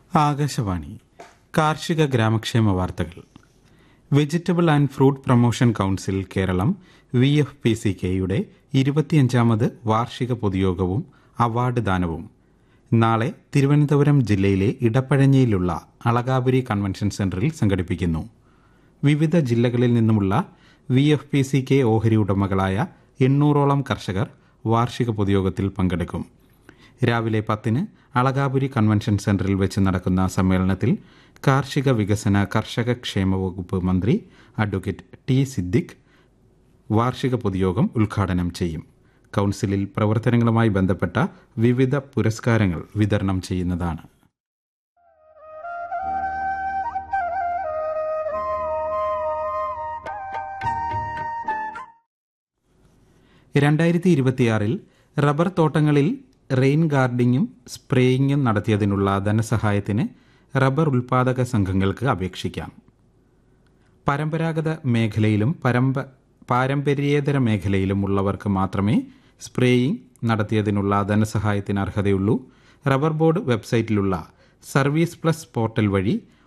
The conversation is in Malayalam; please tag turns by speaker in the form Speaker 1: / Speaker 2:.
Speaker 1: ആകാശവാണി കാർഷിക ഗ്രാമക്ഷേമ വാർത്തകൾ vegetable and fruit promotion council Keralam V F P C കെയുടെ ഇരുപത്തിയഞ്ചാമത് വാർഷിക പൊതുയോഗവും അവാർഡ് ദാനവും നാളെ തിരുവനന്തപുരം ജില്ലയിലെ ഇടപ്പഴഞ്ഞിയിലുള്ള അളകാപുരി കൺവെൻഷൻ സെന്ററിൽ സംഘടിപ്പിക്കുന്നു വിവിധ ജില്ലകളിൽ നിന്നുമുള്ള V F P C K ഓഹരി ഉടമകളായ എണ്ണൂറോളം കർഷകർ വാർഷിക പൊതുയോഗത്തിൽ പങ്കെടുക്കും രാവിലെ പത്തിന് അളകാപുരി കൺവെൻഷൻ സെന്ററിൽ വെച്ച് നടക്കുന്ന സമ്മേളനത്തിൽ കാർഷിക വികസന കർഷക ക്ഷേമ വകുപ്പ് മന്ത്രി അഡ്വക്കേറ്റ് ടി സിദ്ദിഖ് വാർഷിക പൊതുയോഗം ഉദ്ഘാടനം ചെയ്യും കൗൺസിലിൽ പ്രവർത്തനങ്ങളുമായി ബന്ധപ്പെട്ട വിവിധ പുരസ്കാരങ്ങൾ വിതരണം ചെയ്യുന്നതാണ് രണ്ടായിരത്തി ഇരുപത്തിയാറിൽ റബ്ബർ തോട്ടങ്ങളിൽ റെയിൻ ഗാർഡിങ്ങും സ്പ്രേയിങ്ങും നടത്തിയതിനുള്ള ധനസഹായത്തിന് റബ്ബർ ഉൽപാദക സംഘങ്ങൾക്ക് അപേക്ഷിക്കാം പരമ്പരാഗത മേഖലയിലും പരമ്പ പാരമ്പര്യേതര മേഖലയിലും ഉള്ളവർക്ക് മാത്രമേ സ്പ്രേയിംഗ് നടത്തിയതിനുള്ള ധനസഹായത്തിന് അർഹതയുള്ളൂ റബ്ബർ ബോർഡ് വെബ്സൈറ്റിലുള്ള സർവീസ് പ്ലസ് പോർട്ടൽ വഴി